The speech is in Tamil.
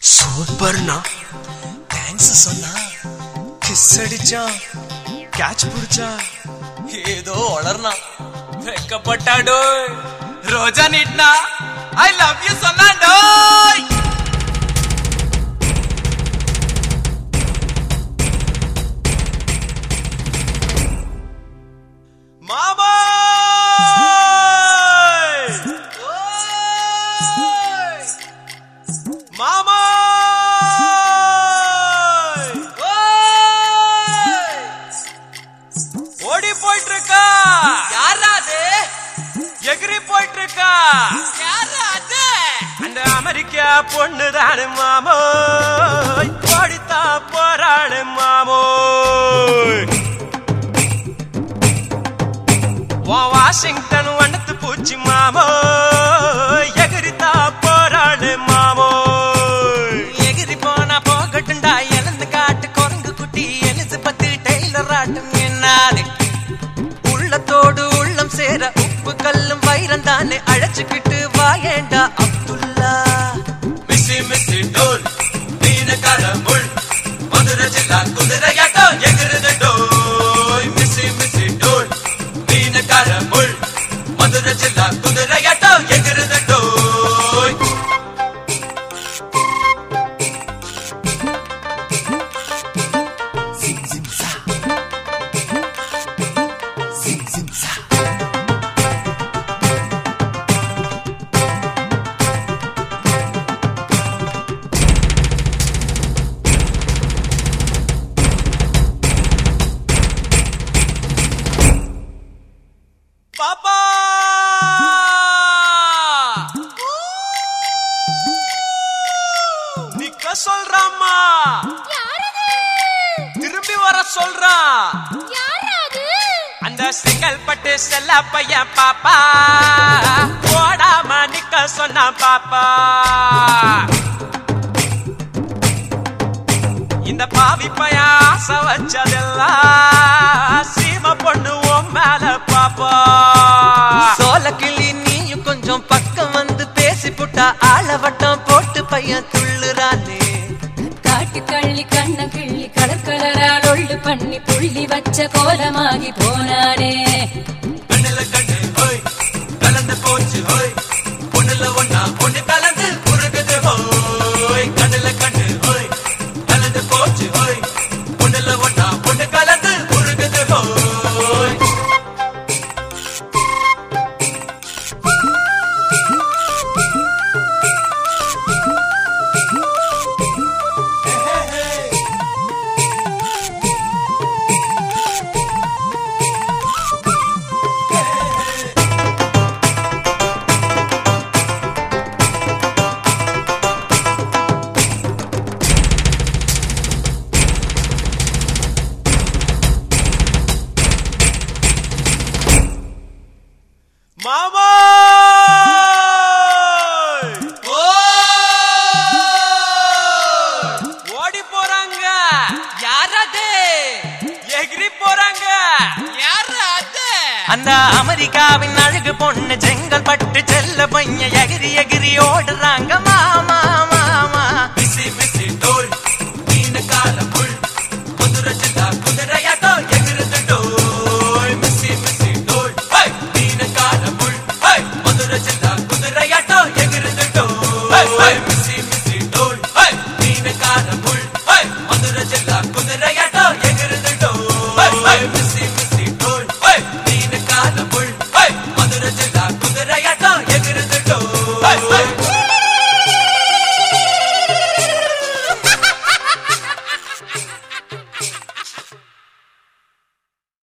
சூப்பர்னா தேங்க்ஸ் சொன்னா கிஸ் அடிச்சா கேட்ச் புடிச்சா ஏதோ வளர்னா வெக்கப்பட்டாடோ ரோஜா நீட்னா ஐ லவ் யூ சொன்னாடோ மாமா மாமா ஓடி போயிட்டு இருக்கா யாரா அது எகிரி போயிட்டு இருக்கா யாரா அது அந்த அமெரிக்கா பொண்ணு தானு மாமோ ஓடித்தா போராடு மாமோ வாஷிங்டன் வண்ணத்து பூச்சி மாமோ எகிரித்தா போராடு மாமோ எகிரி போனா போகட்டுண்டா எழுந்து காட்டு குரங்கு குட்டி எலிசபெத் டெய்லர் ஆட்டும் என்னாது உள்ளத்தோடு உள்ளம் சேர உப்பு கல்லும் வைரம் தானே அழைச்சுக்கிட்டு வாயேண்டா அப்துல்லா மிஸ்ஸி மிஸ்ஸி டோல் மீனக்கார முள் மதுரை ஜில்லா குதிரையாட்டம் எகிருது டோய் மிஸ்ஸி மிஸ்ஸி டோல் மீனக்கார முள் மதுரை ஜில்லா குதிரையாட்டம் எகிருது டோய் பாப்பா நிக்க சொல்றாம்மா திரும்பி வர சொல்றான் அந்த செங்கல் பட்டு செல்ல பையன் பாப்பா போடாம நிக்க சொன்னா பாப்பா இந்த பாவி பையன் ஆசை வச்சதெல்லாம் சீம பொண்ணு உன் மேல பாப்பா சோல கிளி நீயும் கொஞ்சம் பக்கம் வந்து பேசி புட்டா ஆளவட்டம் போட்டு பையன் துள்ளுறானே காட்டு கள்ளி கண்ண கிள்ளி கலர் கலரா ஒள்ளு பண்ணி புள்ளி வச்ச கோலமாகி போனானே கண்ணுல கண்ணு ஹோய் கலந்து போச்சு ஹோய் பொண்ணுல ஒன்னா பொண்ணு கலந்து குறுக்குது ஹோய் கண்ணுல கண்ணு ஹோய் கலந்து போச்சு ஹோய் பொண்ணுல ஒன்னா பொண்ணு கலந்து குறுக்குது ஹோய் மாமா ஓடி போறாங்க யாரது எகிரி போறாங்க யாரது அந்த அமெரிக்காவின் அழகு பொண்ணு செங்கல் பட்டு செல்ல பையன் எகிரி எகிரி ஓடுறாங்க மாமா